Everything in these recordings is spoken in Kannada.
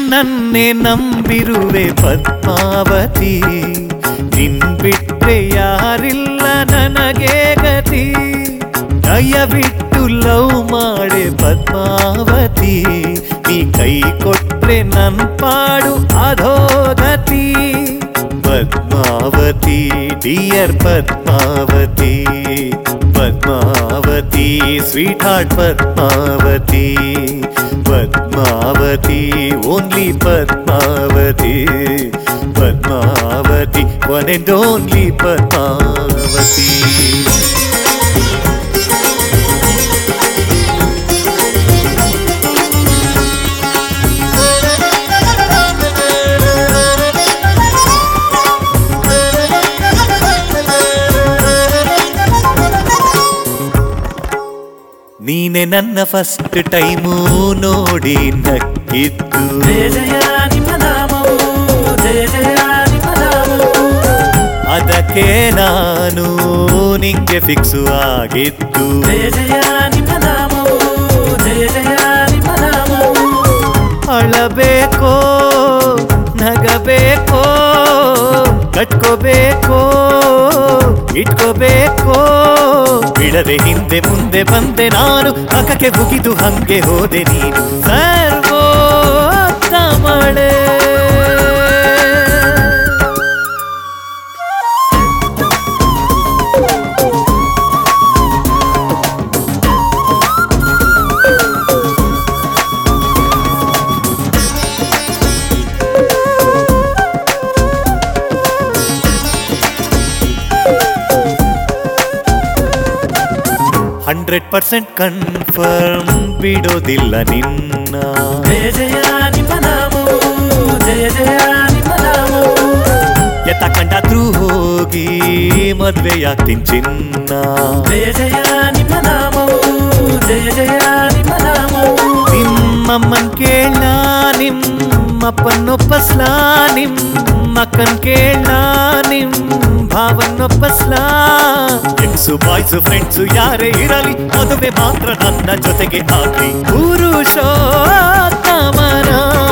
ನಿನ್ನನ್ನೇ ನಂಬಿರುವೆ ಪದ್ಮಾವತಿ ನಿನ್ ಬಿಟ್ರೆ ಯಾರಿಲ್ಲ ನನಗೆ ಗತಿ ದಯವಿಟ್ಟು ಲವ್ ಮಾಡೆ ಪದ್ಮಾವತಿ ನೀ ಕೈ ಕೊಟ್ರೆ ನನ್ ಪಾಡು ಅಧೋಗತಿ Padmavathi dear Padmavathi Padmavathi sweetheart Padmavathi Padmavathi only Padmavathi Padmavathi one and only Padmavathi ನೀನೆ ನನ್ನ ಫಸ್ಟ್ ಟೈಮು ನೋಡಿ ನಕ್ಕಿದ್ದು ಜಯ ಜಯ ನಿಮ್ಮ ನಾಮವು ಜಯ ಜಯ ನಿಮ್ಮ ನಾಮವು ಅದಕ್ಕೆ ನಾನು ನಿಂಗೆ ಫಿಕ್ಸು ಆಗಿದ್ದು ಜಯ ಜಯ ನಿಮ್ಮ ನಾಮವು ಜಯ ಜಯ ನಿಮ್ಮ ನಾಮವು ಅಳಬೇಕೋ ನಗಬೇಕೋ ಕಟ್ಕೋಬೇಕೋ ಇಟ್ಕೋಬೇಕೋ ಬಿಡದೆ ಹಿಂದೆ ಮುಂದೆ ಬಂದೆ ನಾನು ಅಕಕ್ಕೆ ಮುಗಿದು ಹಂಗೆ ಹೋದೆ ನೀನು ಸರ್ವೋತ್ತಮಳೆ ಹಂಡ್ರೆಡ್ ಪರ್ಸೆಂಟ್ ಕನ್ಫರ್ಮ್ ಬಿಡೋದಿಲ್ಲ ನಿನ್ನ ಜಯ ಜಯ ನಿಮ್ಮ ನಾಮವು ಜಯ ಜಯ ನಿಮ್ಮ ನಾಮವು ಎತ್ತ ಕಂಡಾದ್ರೂ ಹೋಗಿ ಮದ್ವೆಯಾಗ್ತೀನಿ ಚಿನ್ನ ಜಯ ಜಯ ನಿಮ್ಮ ನಾಮವು ಜಯ ಜಯ ನಿಮ್ಮ ನಾಮವು ನಿಮ್ಮಮ್ಮನ್ ಕೇಳ ನಿಮ್ಮಪ್ಪನ್ನೊಪ್ಪಸ್ಲಾ ನಿಮ್ಮಕ್ಕನ್ ಕೇಳ ನಿಮ್ ಭಾವನ್ನೊಪ್ಪಸ್ಲಾ ಎಕ್ಸು ಬಾಯ್ಸು ಫ್ರೆಂಡ್ಸು ಯಾರೇ ಇರಲಿ ಮದುವೆ ಮಾತ್ರ ನನ್ನ ಜೊತೆಗೆ ಆಗ್ಲಿ ಪುರುಷೋತ್ತಮನ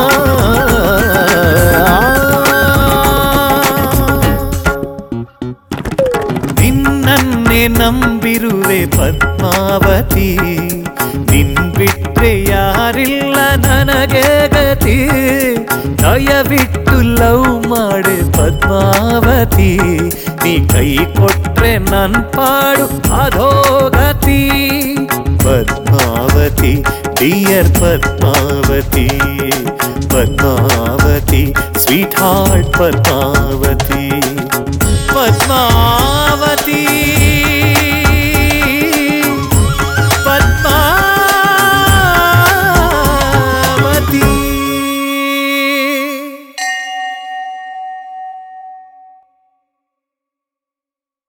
ನಿನ್ನನ್ನೇ ನಂಬಿರುವೆ ಪದ್ಮಾವತಿ ನಿನ್ ಬಿಟ್ರೆ ಯಾರಿಲ್ಲ ನನಗೆ ಗತಿ ದಯವಿಟ್ಟು ಲವ್ ಮಾಡೆ ಪದ್ಮಾವತಿ ನೀ ಕೈ ಕೊಟ್ರೆ ನನ್ ಪಾಡು ಅಧೋಗತಿ Padmavathi dear Padmavathi Padmavathi sweetheart Padmavathi Padmavati